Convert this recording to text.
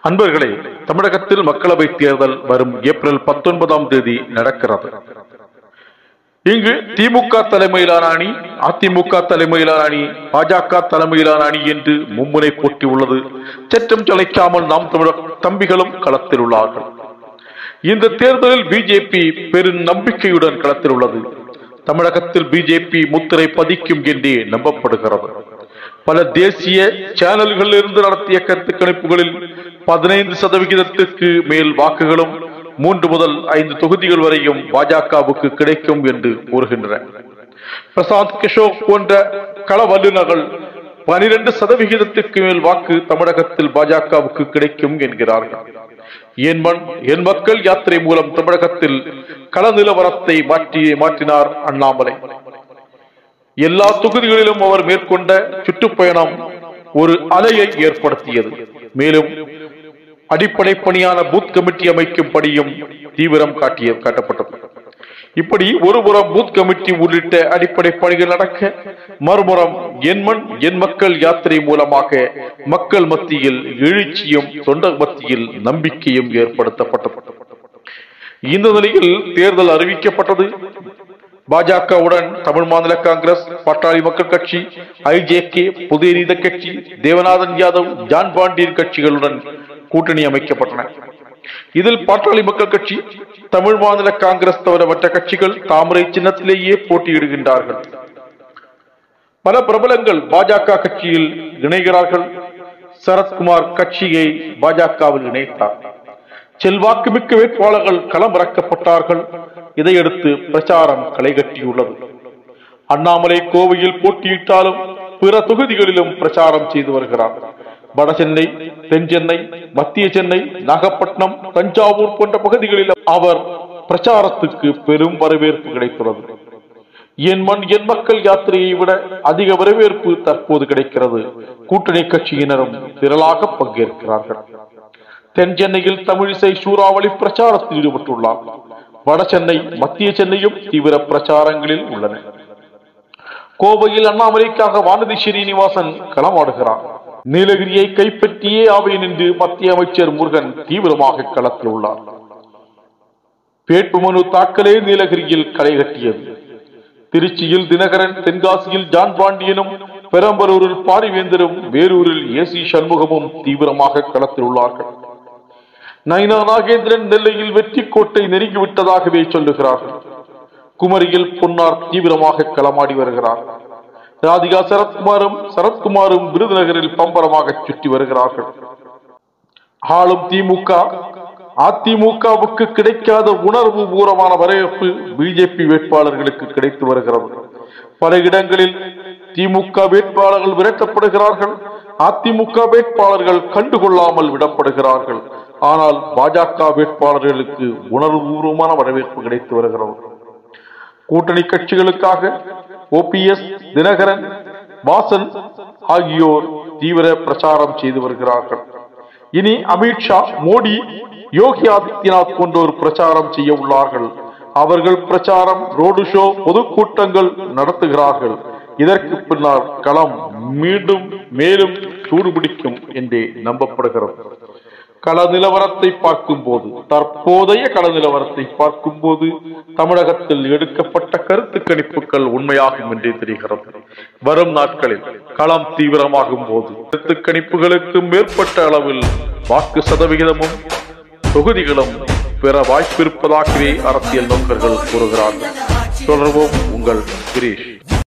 அன்பர்களே தமிழகத்தில் மக்களவை தேர்தல் வரும் ஏப்ரல் பத்தொன்பதாம் தேதி நடக்கிறது இங்கு திமுக தலைமையிலான அணி அதிமுக தலைமையிலான அணி பாஜக தலைமையிலான அணி என்று மும்முனை போட்டி உள்ளது சற்றம் சளைக்காமல் நாம் தமிழர் தம்பிகளும் களத்தில் உள்ளார்கள் இந்த தேர்தலில் பிஜேபி பெரும் நம்பிக்கையுடன் களத்தில் உள்ளது தமிழகத்தில் பிஜேபி முத்திரை பதிக்கும் என்றே நம்பப்படுகிறது பல தேசிய சேனல்களில் இருந்து நடத்திய கருத்து கணிப்புகளில் பதினைந்து சதவிகிதத்திற்கு மேல் வாக்குகளும் மூன்று முதல் ஐந்து தொகுதிகள் வரையும் பாஜகவுக்கு கிடைக்கும் என்று கூறுகின்றன பிரசாந்த் கிஷோர் போன்ற கள வல்லுநர்கள் பனிரெண்டு சதவிகிதத்திற்கு மேல் வாக்கு தமிழகத்தில் பாஜகவுக்கு கிடைக்கும் என்கிறார்கள் என் மண் என் மக்கள் யாத்திரை மூலம் தமிழகத்தில் கள நிலவரத்தை மாற்றி மாற்றினார் அண்ணாமலை எல்லா தொகுதிகளிலும் அவர் மேற்கொண்ட சுற்றுப்பயணம் ஒரு அலையை ஏற்படுத்தியது மேலும் அடிப்படை பணியான பூத் கமிட்டி அமைக்கும் படியும் தீவிரம் காட்டிய காட்டப்பட்டது இப்படி ஒருபுறம் பூத் கமிட்டி உள்ளிட்ட அடிப்படை பணிகள் நடக்க மறுபுறம் என் மண் என் மக்கள் யாத்திரை மூலமாக மக்கள் மத்தியில் எழுச்சியும் தொண்டர் மத்தியில் நம்பிக்கையும் ஏற்படுத்தப்பட்டது இந்த நிலையில் தேர்தல் அறிவிக்கப்பட்டது பாஜகவுடன் தமிழ் மாநில காங்கிரஸ் பாட்டாளி மக்கள் கட்சி ஐஜேகே புதிய நீத கட்சி தேவநாதன் யாதவ் ஜான் பாண்டியன் கட்சிகளுடன் கூட்டணி அமைக்கப்பட்டன இதில் பாட்டாளி மக்கள் கட்சி தமிழ் மாநில காங்கிரஸ் தவிர மற்ற கட்சிகள் தாமரை சின்னத்திலேயே போட்டியிடுகின்றார்கள் பல பிரபலங்கள் பாஜக கட்சியில் இணைகிறார்கள் சரத்குமார் கட்சியை பாஜகவில் இணைத்தார் செல்வாக்குமிக்க வேட்பாளர்கள் களமிறக்கப்பட்டார்கள் இதையடுத்து பிரச்சாரம் களைகட்டியுள்ளது அண்ணாமலை கோவையில் போட்டியிட்டாலும் பிற தொகுதிகளிலும் பிரச்சாரம் செய்து வருகிறார் வட சென்னை தென் சென்னை மத்திய சென்னை நாகப்பட்டினம் தஞ்சாவூர் போன்ற பகுதிகளில் அவர் பிரச்சாரத்துக்கு பெரும் வரவேற்பு கிடைத்துள்ளது என் மண் என் மக்கள் யாத்திரையை விட அதிக வரவேற்பு தற்போது கிடைக்கிறது கூட்டணி கட்சியினரும் திரளாக பங்கேற்கிறார்கள் தென் சென்னையில் தமிழிசை சூறாவளி பிரச்சாரத்தில் ஈடுபட்டுள்ளார் வட சென்னை மத்திய சென்னையும் தீவிர பிரச்சாரங்களில் உள்ளன கோவையில் அண்ணாமலைக்காக வானதி ஸ்ரீனிவாசன் களமாடுகிறார் நீலகிரியை கைப்பற்றியே ஆவேன் என்று மத்திய அமைச்சர் முருகன் தீவிரமாக களத்தில் உள்ளார் வேட்புமனு தாக்கலே நீலகிரியில் களை கட்டியது திருச்சியில் தினகரன் தென்காசியில் ஜான் பாண்டியனும் பெரம்பலூரில் பாரிவேந்தரும் வேலூரில் ஏசி சண்முகமும் தீவிரமாக களத்தில் உள்ளார்கள் நைனா நாகேந்திரன் நெல்லையில் வெற்றி கோட்டை நெருங்கிவிட்டதாகவே சொல்லுகிறார்கள் குமரியில் பொன்னார் தீவிரமாக களமாடி வருகிறார் ராதிகா சரத்குமாரும் சரத்குமாரும் விருதுநகரில் பம்பரமாக சுற்றி வருகிறார்கள் ஆளும் திமுக அதிமுகவுக்கு கிடைக்காத உணர்வு பூரமான வரவேற்பு பிஜேபி வேட்பாளர்களுக்கு கிடைத்து வருகிறது பல இடங்களில் திமுக வேட்பாளர்கள் விரட்டப்படுகிறார்கள் அதிமுக வேட்பாளர்கள் கண்டுகொள்ளாமல் விடப்படுகிறார்கள் ஆனால் பாஜக வேட்பாளர்களுக்கு உணர்வுபூர்வமான வரவேற்பு கிடைத்து வருகிறது கூட்டணி கட்சிகளுக்காக ஓபிஎஸ் தினகரன் வாசன் ஆகியோர் தீவிர பிரச்சாரம் செய்து வருகிறார்கள் இனி அமித்ஷா மோடி யோகி ஆதித்யநாத் போன்றோர் பிரச்சாரம் செய்ய உள்ளார்கள் அவர்கள் பிரச்சாரம் ரோடு ஷோ பொதுக்கூட்டங்கள் நடத்துகிறார்கள் இதற்கு பின்னால் களம் மீண்டும் மேலும் சூடுபிடிக்கும் என்றே நம்பப்படுகிறது கள நிலவரத்தை பார்க்கும் போது தற்போதைய கள நிலவரத்தை பார்க்கும் போது தமிழகத்தில் எடுக்கப்பட்ட கருத்து கணிப்புகள் உண்மையாகும் என்றே தெரிகிறது வரும் நாட்களில் களம் தீவிரமாகும் போது கருத்து கணிப்புகளுக்கு மேற்பட்ட அளவில் வாக்கு சதவிகிதமும் தொகுதிகளும் பெற வாய்ப்பிருப்பதாகவே அரசியல் நோக்கர்கள் கூறுகிறார்கள் தொடர்வோம் உங்கள் கிரீஷ்